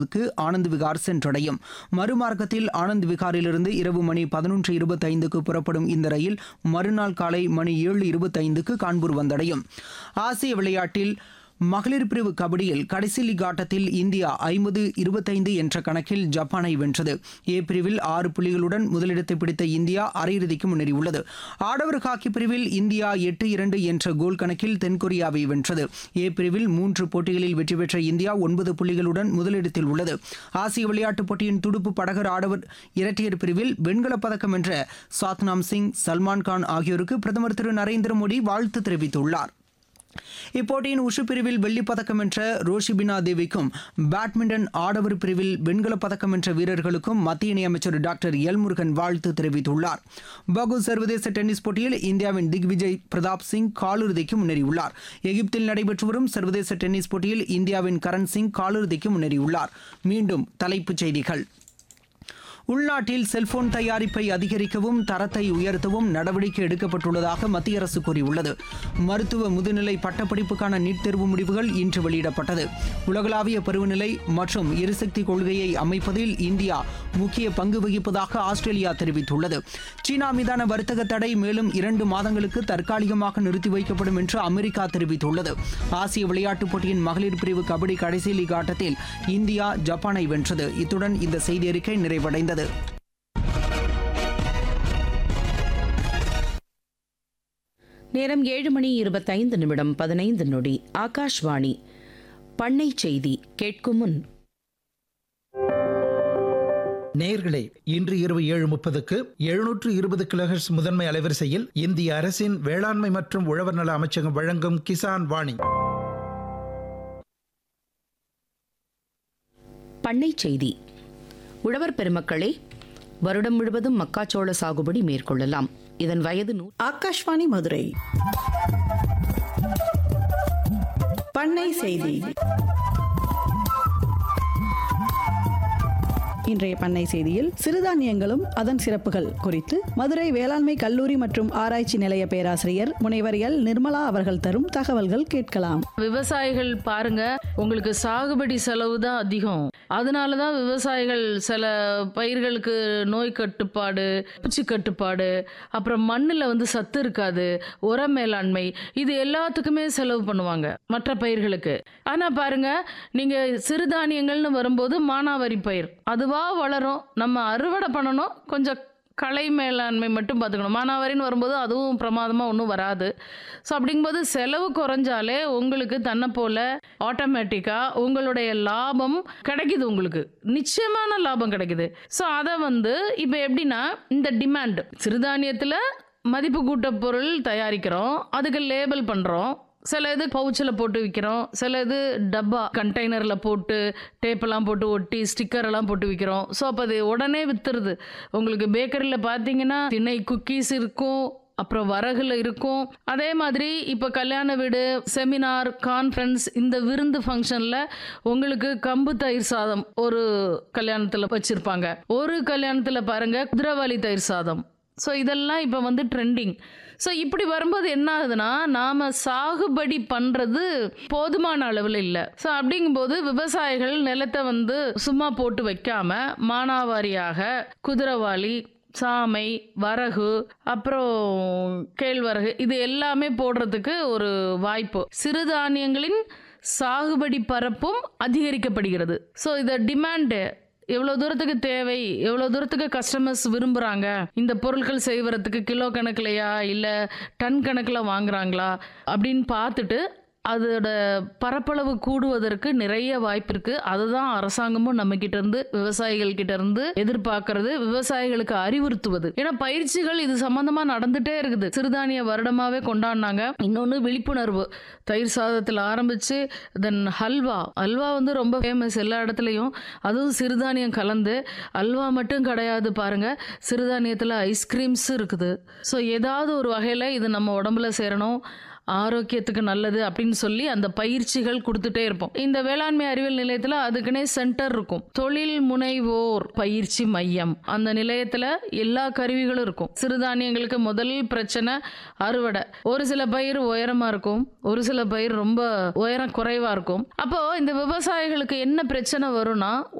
க்கு ஆனந்த் விகார் சென்றடையும் மறுமார்க்கத்தில் ஆனந்த் விகாரிலிருந்து இரவு மணி பதினொன்று இருபத்தைந்துக்கு புறப்படும் இந்த ரயில் மறுநாள் காலை மணி ஏழு இருபத்தைந்துக்கு கான்பூர் வந்தடையும் ஆசிய விளையாட்டில் மகளிர் பிரிவு கபடியில் கடைசி லீக் ஆட்டத்தில் இந்தியா ஐம்பது இருபத்தைந்து என்ற கணக்கில் ஜப்பானை வென்றது ஏ பிரிவில் ஆறு புள்ளிகளுடன் முதலிடத்தை பிடித்த இந்தியா அரையிறுதிக்கு முன்னேறியுள்ளது ஆடவர் ஹாக்கி பிரிவில் இந்தியா எட்டு இரண்டு என்ற கோல் கணக்கில் தென்கொரியாவை வென்றது ஏ பிரிவில் மூன்று போட்டிகளில் வெற்றி பெற்ற இந்தியா ஒன்பது புள்ளிகளுடன் முதலிடத்தில் உள்ளது ஆசிய விளையாட்டுப் போட்டியின் துடுப்பு படகர் ஆடவர் இரட்டையர் பிரிவில் வெண்கலப் பதக்கம் வென்ற சாத்னாம் சிங் சல்மான் கான் ஆகியோருக்கு பிரதமர் திரு நரேந்திர மோடி வாழ்த்து தெரிவித்துள்ளார் இப்போட்டியின் உஷு பிரிவில் வெள்ளிப் பதக்கம் வென்ற ரோஷிபினா தேவிக்கும் பேட்மிண்டன் ஆடவர் பிரிவில் வெண்கலப் பதக்கம் வென்ற வீரர்களுக்கும் மத்திய இணையமைச்சர் டாக்டர் எல் முருகன் வாழ்த்து தெரிவித்துள்ளார் பகு சர்வதேச டென்னிஸ் போட்டியில் இந்தியாவின் திக்விஜய் பிரதாப் சிங் காலிறுதிக்கு முன்னேறியுள்ளார் எகிப்தில் நடைபெற்று வரும் சர்வதேச டென்னிஸ் போட்டியில் இந்தியாவின் கரண் சிங் காலிறுதிக்கு முன்னேறியுள்ளார் மீண்டும் தலைப்புச் செய்திகள் உள்நாட்டில் செல்போன் தயாரிப்பை அதிகரிக்கவும் தரத்தை உயர்த்தவும் நடவடிக்கை எடுக்கப்பட்டுள்ளதாக மத்திய அரசு கூறியுள்ளது மருத்துவ முதுநிலை பட்டப்படிப்புக்கான நீட் தேர்வு முடிவுகள் இன்று வெளியிடப்பட்டது உலகளாவிய பருவநிலை மற்றும் எரிசக்தி கொள்கையை அமைப்பதில் இந்தியா முக்கிய பங்கு வகிப்பதாக ஆஸ்திரேலியா தெரிவித்துள்ளது சீனா மீதான வர்த்தக தடை மேலும் இரண்டு மாதங்களுக்கு தற்காலிகமாக நிறுத்தி வைக்கப்படும் என்று அமெரிக்கா தெரிவித்துள்ளது ஆசிய விளையாட்டுப் போட்டியின் மகளிர் பிரிவு கபடி கடைசி லீக் ஆட்டத்தில் இந்தியா ஜப்பானை வென்றது இத்துடன் இந்த செய்தி அறிக்கை நிறைவடைந்தது நேரம் ஏழு மணி இருபத்தைந்து நிமிடம் பதினைந்து நொடி ஆகாஷ்வாணி பண்ணை செய்தி கேட்கும் முன் நேயர்களே இன்று இரவு ஏழு முப்பதுக்கு எழுநூற்று இருபது கிலோஹெர்ட்ஸ் முதன்மை அலைவரிசையில் இந்திய அரசின் வேளாண்மை மற்றும் உழவர் நல அமைச்சகம் வழங்கும் கிசான் வாணி பண்ணை செய்தி உழவர் பெருமக்களே வருடம் முழுவதும் மக்காச்சோள சாகுபடி மேற்கொள்ளலாம் இதன் வயது நூ ஆகாஷ்வாணி மதுரை பண்ணை செய்தி இன்றைய பண்ணை செய்தியில் சிறுதானியங்களும் அதன் சிறப்புகள் குறித்து மதுரை வேளாண்மை கல்லூரி மற்றும் ஆராய்ச்சி நிலைய பேராசிரியர் முனைவர் எல் நிர்மலா அவர்கள் தரும் தகவல்கள் கேட்கலாம் விவசாயிகள் பாருங்க உங்களுக்கு சாகுபடி செலவு தான் அதிகம் அதனால தான் விவசாயிகள் சில பயிர்களுக்கு நோய் கட்டுப்பாடு பூச்சி கட்டுப்பாடு அப்புறம் மண்ணில் வந்து சத்து இருக்காது உர மேலாண்மை இது எல்லாத்துக்குமே செலவு பண்ணுவாங்க மற்ற பயிர்களுக்கு ஆனால் பாருங்க நீங்கள் சிறுதானியங்கள்னு வரும்போது மானாவாரி பயிர் அதுவா வளரும் நம்ம அறுவடை பண்ணணும் கொஞ்சம் கலை மேலாண்மை மட்டும் பார்த்துக்கணும் மானாவாரின்னு வரும்போது அதுவும் பிரமாதமாக ஒன்றும் வராது ஸோ அப்படிங்கும்போது செலவு குறைஞ்சாலே உங்களுக்கு தன்னை போல் ஆட்டோமேட்டிக்காக உங்களுடைய லாபம் கிடைக்குது உங்களுக்கு நிச்சயமான லாபம் கிடைக்குது ஸோ அதை வந்து இப்போ எப்படின்னா இந்த டிமாண்ட் சிறுதானியத்தில் மதிப்பு கூட்ட பொருள் தயாரிக்கிறோம் அதுக்கு லேபிள் பண்ணுறோம் சில இது பவுச்சில் போட்டு விற்கிறோம் சில இது டப்பா கண்டெய்னரில் போட்டு டேப்பெல்லாம் போட்டு ஒட்டி ஸ்டிக்கர் எல்லாம் போட்டு விற்கிறோம் ஸோ அப்போ அது உடனே வித்துருது உங்களுக்கு பேக்கரியில் பார்த்தீங்கன்னா திணை குக்கீஸ் இருக்கும் அப்புறம் வரகுல இருக்கும் அதே மாதிரி இப்போ கல்யாண வீடு செமினார் கான்ஃபரன்ஸ் இந்த விருந்து ஃபங்க்ஷனில் உங்களுக்கு கம்பு தயிர் சாதம் ஒரு கல்யாணத்தில் வச்சுருப்பாங்க ஒரு கல்யாணத்தில் பாருங்க குதிரவாளி தயிர் சாதம் ஸோ இதெல்லாம் இப்போ வந்து ட்ரெண்டிங் ஸோ இப்படி வரும்போது என்ன ஆகுதுன்னா நாம் சாகுபடி பண்ணுறது போதுமான அளவில் இல்லை ஸோ அப்படிங்கும்போது விவசாயிகள் நிலத்தை வந்து சும்மா போட்டு வைக்காம மானாவாரியாக குதிரவாளி சாமை வரகு அப்புறம் கேழ்வரகு இது எல்லாமே போடுறதுக்கு ஒரு வாய்ப்பு சிறுதானியங்களின் சாகுபடி பரப்பும் அதிகரிக்கப்படுகிறது ஸோ இதை டிமாண்டு எவ்வளோ தூரத்துக்கு தேவை எவ்வளோ தூரத்துக்கு கஸ்டமர்ஸ் விரும்புகிறாங்க இந்த பொருட்கள் செய்வறதுக்கு கிலோ கணக்குலையா இல்லை டன் கணக்கில் வாங்குறாங்களா அப்படின்னு பார்த்துட்டு அதோட பரப்பளவு கூடுவதற்கு நிறைய வாய்ப்பு இருக்கு அதுதான் அரசாங்கமும் நம்ம கிட்ட இருந்து விவசாயிகள் கிட்ட இருந்து எதிர்பார்க்கறது விவசாயிகளுக்கு அறிவுறுத்துவது ஏன்னா பயிற்சிகள் இது சம்பந்தமா நடந்துட்டே இருக்குது சிறுதானிய வருடமாவே கொண்டாடினாங்க இன்னொன்று விழிப்புணர்வு தயிர் சாதத்தில் ஆரம்பிச்சு தென் ஹல்வா ஹல்வா வந்து ரொம்ப ஃபேமஸ் எல்லா இடத்துலையும் அதுவும் சிறுதானியம் கலந்து அல்வா மட்டும் கிடையாது பாருங்க சிறுதானியத்தில் ஐஸ்கிரீம்ஸ் இருக்குது ஸோ ஏதாவது ஒரு வகையில் இது நம்ம உடம்புல சேரணும் ஆரோக்கியத்துக்கு நல்லது அப்படின்னு சொல்லி அந்த பயிற்சிகள் கொடுத்துட்டே இருப்போம் இந்த வேளாண்மை அறிவியல் நிலையத்தில் அதுக்குன்னே சென்டர் இருக்கும் தொழில் முனைவோர் பயிற்சி மையம் அந்த நிலையத்தில் எல்லா கருவிகளும் இருக்கும் சிறுதானியங்களுக்கு முதல் பிரச்சனை அறுவடை ஒரு சில பயிர் உயரமா இருக்கும் ஒரு சில பயிர் ரொம்ப உயரம் குறைவா இருக்கும் அப்போ இந்த விவசாயிகளுக்கு என்ன பிரச்சனை வரும்னா